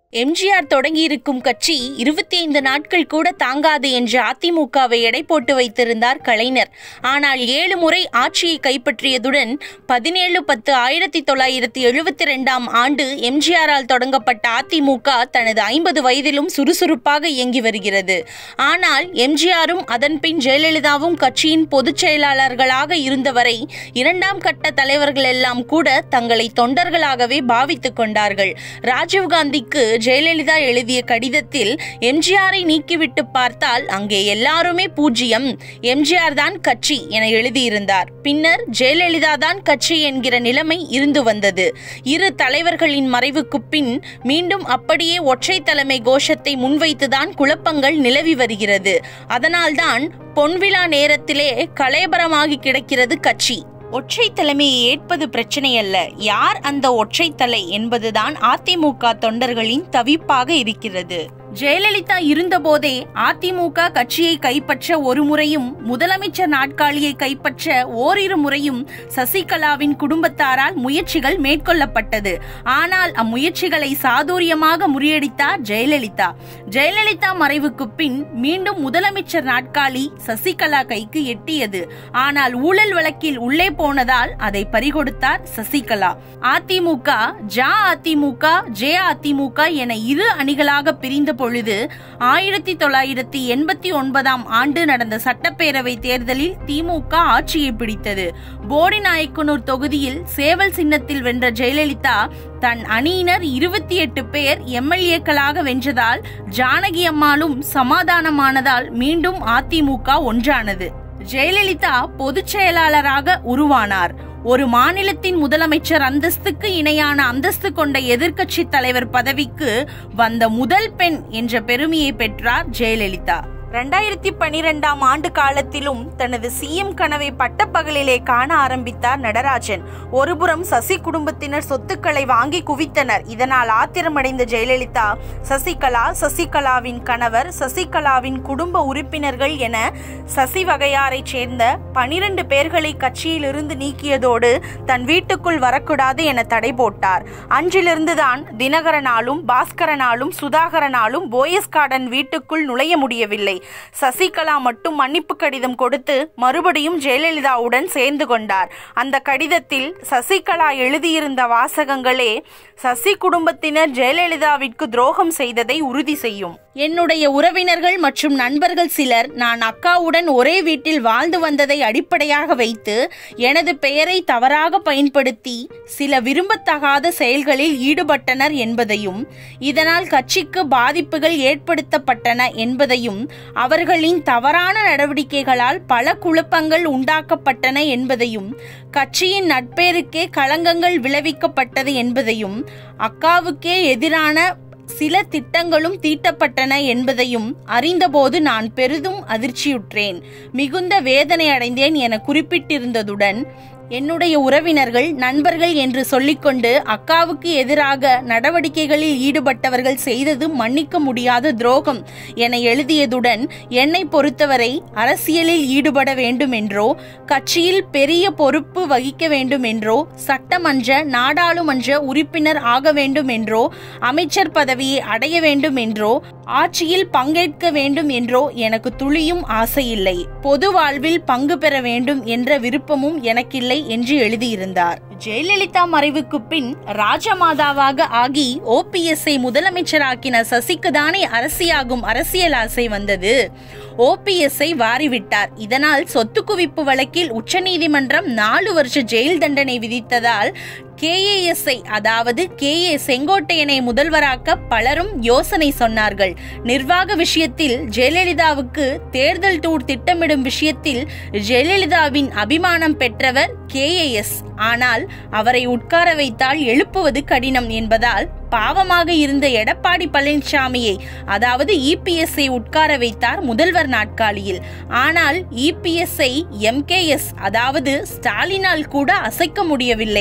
எம்ஜிஆர் தொடங்கியிருக்கும் கட்சி இருபத்தி ஐந்து நாட்கள் கூட தாங்காது என்று அதிமுகவை எடை போட்டு வைத்திருந்தார் கலைஞர் ஆனால் ஏழு முறை ஆட்சியை கைப்பற்றியதுடன் பதினேழு பத்து ஆயிரத்தி தொள்ளாயிரத்தி எழுபத்தி ரெண்டாம் ஆண்டு எம்ஜிஆரால் தொடங்கப்பட்ட அதிமுக தனது ஐம்பது வயதிலும் சுறுசுறுப்பாக இயங்கி வருகிறது ஆனால் எம்ஜிஆரும் அதன்பின் ஜெயலலிதாவும் கட்சியின் பொதுச் செயலாளர்களாக இருந்தவரை இரண்டாம் கட்ட தலைவர்கள் எல்லாம் கூட தங்களை தொண்டர்களாகவே பாவித்துக் கொண்டார்கள் ராஜீவ்காந்திக்கு ஜெயலலிதா எழுதிய கடிதத்தில் எம்ஜிஆரை நீக்கிவிட்டு பார்த்தால் அங்கே எல்லாருமே பூஜ்ஜியம் எம்ஜிஆர் தான் கட்சி என எழுதியிருந்தார் பின்னர் ஜெயலலிதா தான் கட்சி என்கிற நிலைமை இருந்து வந்தது இரு தலைவர்களின் மறைவுக்கு பின் மீண்டும் அப்படியே ஒற்றை தலைமை கோஷத்தை முன்வைத்துதான் குழப்பங்கள் நிலவி வருகிறது அதனால்தான் பொன்விழா நேரத்திலே கலேபரமாகி கிடக்கிறது கட்சி ஒற்றை தலைமையை ஏற்பது பிரச்சனை அல்ல யார் அந்த ஒற்றை தலை என்பதுதான் அதிமுக தொண்டர்களின் தவிப்பாக இருக்கிறது ஜெயலலிதா இருந்தபோதே அதிமுக கட்சியை கைப்பற்ற ஒரு முறையும் முதலமைச்சர் நாட்காலியை கைப்பற்ற ஓரிரு முறையும் சசிகலாவின் குடும்பத்தாரால் முயற்சிகள் மேற்கொள்ளப்பட்டது ஆனால் அம்முயற்சிகளை சாதுரியமாக முறியடித்தார் ஜெயலலிதா ஜெயலலிதா மறைவுக்கு பின் மீண்டும் முதலமைச்சர் நாட்காலி சசிகலா கைக்கு எட்டியது ஆனால் ஊழல் வழக்கில் உள்ளே போனதால் அதை பறிகொடுத்தார் சசிகலா அதிமுக ஜா அதிமுக ஜே அதிமுக என இரு அணிகளாக பிரிந்த பொழுது ஆயிரத்தி தொள்ளாயிரத்தி எண்பத்தி ஒன்பதாம் ஆண்டு நடந்த சட்டப்பேரவை தேர்தலில் திமுக ஆட்சியை பிடித்தது போடிநாயக்கனூர் தொகுதியில் சேவல் சின்னத்தில் வென்ற ஜெயலலிதா தன் அணியினர் இருபத்தி எட்டு பேர் எம்எல்ஏக்களாக வென்றதால் ஜானகி அம்மாளும் சமாதானமானதால் மீண்டும் அதிமுக ஒன்றானது ஜெயலலிதா பொதுச் செயலாளராக உருவானார் ஒரு மாநிலத்தின் முதலமைச்சர் அந்தஸ்துக்கு இணையான அந்தஸ்து கொண்ட எதிர்க்கட்சி தலைவர் பதவிக்கு வந்த முதல் பெண் என்ற பெருமையை பெற்றார் ஜெயலலிதா ரெண்டாயிரத்தி பனிரெண்டாம் ஆண்டு காலத்திலும் தனது சிஎம் கனவை பட்டப்பகலிலே காண ஆரம்பித்தார் நடராஜன் ஒருபுறம் சசி குடும்பத்தினர் சொத்துக்களை வாங்கி குவித்தனர் இதனால் ஆத்திரமடைந்த ஜெயலலிதா சசிகலா சசிகலாவின் கணவர் சசிகலாவின் குடும்ப உறுப்பினர்கள் என சசி வகையாரைச் சேர்ந்த பனிரெண்டு பேர்களை கட்சியிலிருந்து நீக்கியதோடு தன் வீட்டுக்குள் வரக்கூடாது என தடை போட்டார் அன்றிலிருந்துதான் தினகரனாலும் பாஸ்கரனாலும் சுதாகரனாலும் போயஸ் கார்டன் வீட்டுக்குள் நுழைய முடியவில்லை சசிகலா மட்டும் மன்னிப்பு கடிதம் கொடுத்து மறுபடியும் ஜெயலலிதாவுடன் சேர்ந்து கொண்டார் அந்த கடிதத்தில் சசிகலா எழுதியிருந்த வாசகங்களே சசி குடும்பத்தினர் ஜெயலலிதாவிற்கு துரோகம் செய்ததை உறுதி செய்யும் என்னுடைய உறவினர்கள் மற்றும் நண்பர்கள் சிலர் நான் அக்காவுடன் ஒரே வீட்டில் வாழ்ந்து வந்ததை அடிப்படையாக வைத்து எனது பெயரை தவறாக பயன்படுத்தி சில விரும்பத்தகாத செயல்களில் ஈடுபட்டனர் என்பதையும் இதனால் கட்சிக்கு பாதிப்புகள் ஏற்படுத்தப்பட்டன என்பதையும் அவர்களின் தவறான நடவடிக்கைகளால் பல குழப்பங்கள் உண்டாக்கப்பட்டன என்பதையும் கட்சியின் நட்பேருக்கே களங்கங்கள் விளைவிக்கப்பட்டது என்பதையும் அக்காவுக்கே எதிரான சில திட்டங்களும் தீட்டப்பட்டன என்பதையும் அறிந்தபோது நான் பெரிதும் அதிர்ச்சியுற்றேன் மிகுந்த வேதனை அடைந்தேன் என குறிப்பிட்டிருந்ததுடன் என்னுடைய உறவினர்கள் நண்பர்கள் என்று சொல்லிக்கொண்டு அக்காவுக்கு எதிராக நடவடிக்கைகளில் ஈடுபட்டவர்கள் செய்தது மன்னிக்க முடியாத துரோகம் என எழுதியதுடன் என்னை பொறுத்தவரை அரசியலில் ஈடுபட வேண்டும் என்றோ கட்சியில் பெரிய பொறுப்பு வகிக்க வேண்டும் என்றோ சட்டமன்ற நாடாளுமன்ற உறுப்பினர் ஆக வேண்டும் என்றோ அமைச்சர் பதவியை அடைய வேண்டும் என்றோ ஆட்சியில் பங்கேற்க வேண்டும் என்றோ எனக்கு துளியும் ஆசையில்லை பொது வாழ்வில் பங்கு பெற வேண்டும் என்ற விருப்பமும் எனக்கில்லை என்று எழுதியிருந்தார் ஜெயலலிதா மறைவுக்கு பின் ராஜமாதாவாக ஆகி ஓபிஎஸ்ஐ முதலமைச்சராக்கின சசிக்கு தானே அரசியாகும் அரசியல் ஆசை வந்தது ஓபிஎஸ்ஐ வாரிவிட்டார் இதனால் சொத்து குவிப்பு வழக்கில் உச்சநீதிமன்றம் நாலு வருஷ ஜெயில் தண்டனை விதித்ததால் கேஏஎஸ்ஐ அதாவது கே ஏ செங்கோட்டையனை முதல்வராக்க பலரும் யோசனை சொன்னார்கள் நிர்வாக விஷயத்தில் ஜெயலலிதாவுக்கு தேர்தல் டூர் திட்டமிடும் விஷயத்தில் ஜெயலலிதாவின் அபிமானம் பெற்றவர் கேஏஎஸ் ஆனால் அவரை உட்கார வைத்தால் எழுப்புவது கடினம் என்பதால் பாவமாக இருந்த எடப்பாடி பழனிசாமியை அதாவது இபிஎஸ்ஐ உட்கார வைத்தார் முதல்வர் நாட்காலியில் ஆனால் இபிஎஸ்ஐ எம்கேஎஸ் அதாவது ஸ்டாலினால் கூட அசைக்க முடியவில்லை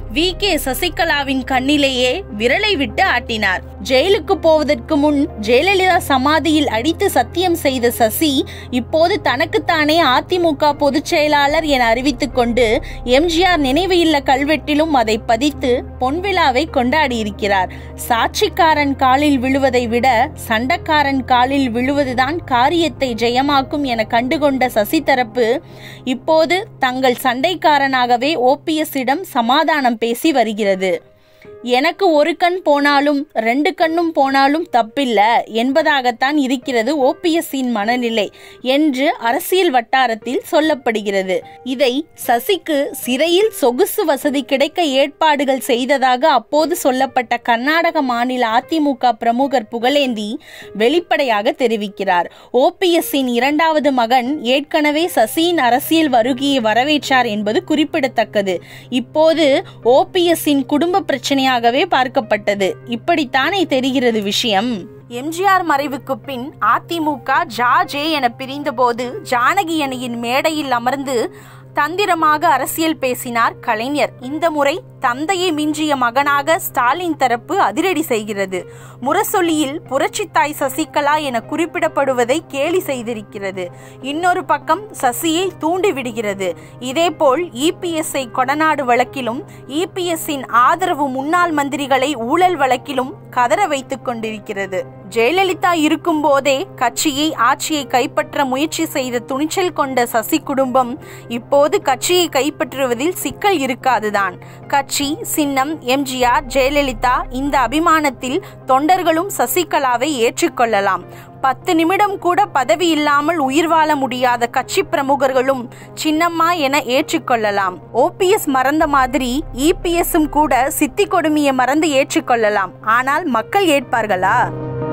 வி கே சசிகலாவின் கண்ணிலேயே விரலை விட்டு ஆட்டினார் ஜெயிலுக்கு போவதற்கு முன் ஜெயலலிதா சமாதியில் அடித்து சத்தியம் செய்த சசி இப்போது தனக்குத்தானே அதிமுக பொதுச் செயலாளர் என அறிவித்துக் கொண்டு எம்ஜிஆர் நினைவு இல்ல கல்வெட்டிலும் அதை பதித்து பொன்விழாவை கொண்டாடியிருக்கிறார் சாட்சிக்காரன் காலில் விழுவதை விட சண்டக்காரன் காலில் விழுவதுதான் காரியத்தை ஜெயமாக்கும் என கண்டுகொண்ட சசி தரப்பு இப்போது தங்கள் சண்டைக்காரனாகவே ஓபிஎஸ்ஸிடம் சமாதானம் பேசி வருகிறது எனக்கு ஒரு கண் போனாலும் ரெண்டு கண்ணும் போனாலும் தப்பில்ல என்பதாகத்தான் இருக்கிறது ஓபிஎஸ்ஸின் மனநிலை என்று அரசியல் வட்டாரத்தில் சொல்லப்படுகிறது இதை சசிக்கு சிறையில் சொகுசு வசதி கிடைக்க ஏற்பாடுகள் செய்ததாக அப்போது சொல்லப்பட்ட கர்நாடக மாநில அதிமுக பிரமுகர் புகழேந்தி வெளிப்படையாக தெரிவிக்கிறார் ஓபிஎஸ்ஸின் இரண்டாவது மகன் ஏற்கனவே சசியின் அரசியல் வருகையை வரவேற்றார் என்பது குறிப்பிடத்தக்கது இப்போது ஓபிஎஸ்ஸின் குடும்ப பிரச்சனையாகவே பார்க்கப்பட்டது இப்படித்தானே தெரிகிறது விஷயம் எம்ஜிஆர் மறைவுக்கு பின் அதிமுக ஜா ஜே என பிரிந்தபோது ஜானகி அணியின் மேடையில் அமர்ந்து தந்திரமாக அரசியல் பேசினார் கலைஞர் இந்த முறை தந்தையை மிஞ்சிய மகனாக ஸ்டாலின் தரப்பு அதிரடி செய்கிறது முரசொலியில் புரட்சித்தாய் சசிகலா என குறிப்பிடப்படுவதை கேலி செய்திருக்கிறது இன்னொரு பக்கம் சசியை தூண்டிவிடுகிறது இதேபோல் இபிஎஸ்ஐ கொடநாடு வழக்கிலும் இபிஎஸ்ஸின் ஆதரவு முன்னாள் மந்திரிகளை ஊழல் வழக்கிலும் கதற வைத்துக் கொண்டிருக்கிறது ஜெயலலிதா இருக்கும் போதே கட்சியை ஆட்சியை கைப்பற்ற முயற்சி செய்த துணிச்சல் கொண்ட சசி குடும்பம் இப்போது கட்சியை கைப்பற்றுவதில் சிக்கல் இருக்காதுதான் கட்சி சின்னம் எம்ஜிஆர் ஜெயலலிதா இந்த அபிமானத்தில் தொண்டர்களும் சசிகலாவை ஏற்றுக்கொள்ளலாம் பத்து நிமிடம் கூட பதவி இல்லாமல் உயிர் வாழ முடியாத கட்சி பிரமுகர்களும் சின்னம்மா என ஏற்றுக்கொள்ளலாம் ஓபிஎஸ் மறந்த மாதிரி இபிஎஸும் கூட சித்தி கொடுமையை மறந்து ஏற்றுக்கொள்ளலாம் ஆனால் மக்கள் ஏற்பார்களா